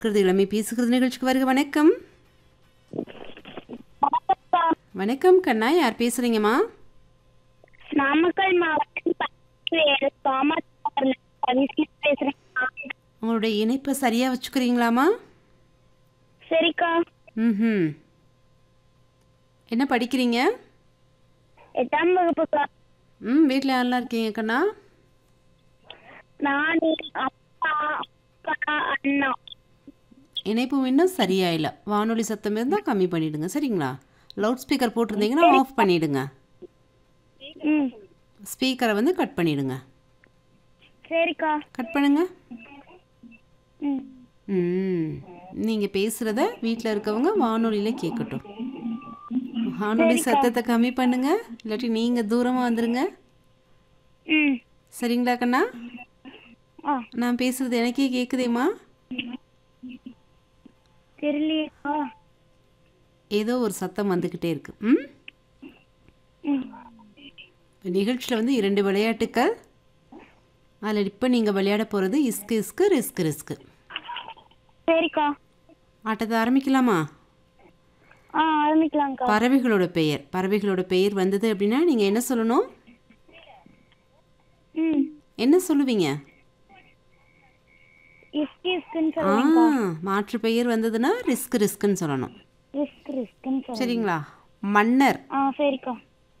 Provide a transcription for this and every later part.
இருக்கிறது இளமை பேசுகிறது நிகழ்ச்சிக்கு வருக வணக்கம் வணக்கம் கண்ணா யார் பேசுறீங்கம்மா நாமக்கல் மாவட்டம் பக்கத்து தாமஸ் சர்வீஸ் பேசுறேன் உங்களுடைய இணைப்பை சரியா வச்சுக்கிறீங்களாம்மா சரிக்கா ம் என்ன படிக்கிறீங்க எட்டாம் வகுப்புக்கா ம் வீட்டில் யாரெல்லாம் இருக்கீங்க கண்ணா நான் அப்பா அக்கா அண்ணா இணைப்பு இன்னும் சரியா இல்லை வானொலி சத்தம் இருந்தால் கம்மி பண்ணிடுங்க சரிங்களா லவுட் ஸ்பீக்கர் போட்டிருந்தீங்கன்னா ஆஃப் பண்ணிடுங்க ம் ஸ்பீக்கரை வந்து கட் பண்ணிடுங்க சரிக்கா கட் பண்ணுங்க ம் ம் நீங்கள் பேசுகிறத வீட்டில் இருக்கவங்க வானொலியில் கேட்கட்டும் வானொலி சத்தத்தை கம்மி பண்ணுங்க இல்லாட்டி நீங்கள் தூரமாக வந்துருங்க ம் சரிங்களா கண்ணா ஆ நான் பேசுகிறது எனக்கே கேட்குதேம்மா தெரியலையேக்கா ஏதோ ஒரு சத்தம் வந்துக்கிட்டே இருக்கு ம் ம் நிகழ்ச்சியில் வந்து இரண்டு விளையாட்டுக்கள் அதில் இப்போ நீங்கள் விளையாட போகிறது இஸ்கு இஸ்கு ரிஸ்க் ரிஸ்க்கு சரிக்கா ஆட்டத்தை ஆரம்பிக்கலாமா ஆ ஆரம்பிக்கலாம்க்கா பறவைகளோட பெயர் பறவைகளோட பெயர் வந்தது அப்படின்னா நீங்கள் என்ன சொல்லணும் ம் என்ன சொல்லுவீங்க இஸ்கு இஸ்குன்னு ஆ சொல்லுங்க மாற்று பெயர் வந்ததுன்னா ரிஸ்க் ரிஸ்க்குன்னு சொல்லணும் ரிஸ்க் ரிஸ்க்குன்னு சொல்லுங்க சரிங்களா மன்னர் ஆ சரிக்கா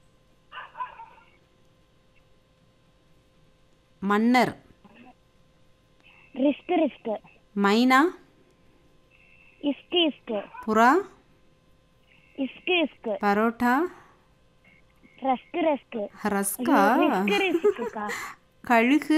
மன்னர் ரிஸ்க் ரிஸ்க் மைனா இஸ்கு இஸ்கு புறா இஸ்கு இஸ்கு பரோட்டா ரஸ்க் ரஸ்க் ரஸ்கா ரிஸ்க் ரிஸ்க்குக்கா கழுகு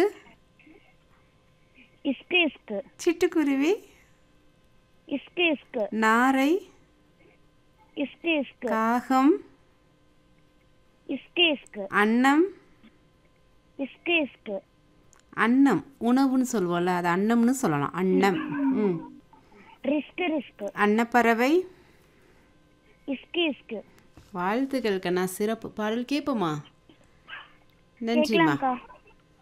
இஸ்கு இஸ்கு சிட்டுக்குருவி இஸ்கு இஸ்கு நாரை இஸ்கு இஸ்கு காகம் இஸ்கு இஸ்கு அன்னம் இஸ்கு இஸ்கு அன்னம் உணவுன்னு சொல்லுவோம்ல அது அன்னம்னு சொல்லலாம் அன்னம் ம் ரிஸ்க் ரிஸ்க் அன்னப்பறவை இஸ்கு இஸ்கு வாழ்த்துக்கள் கண்ணா சிறப்பு பாடல் கேட்போமா நன்றிம்மா கேட்கலாம்க்கா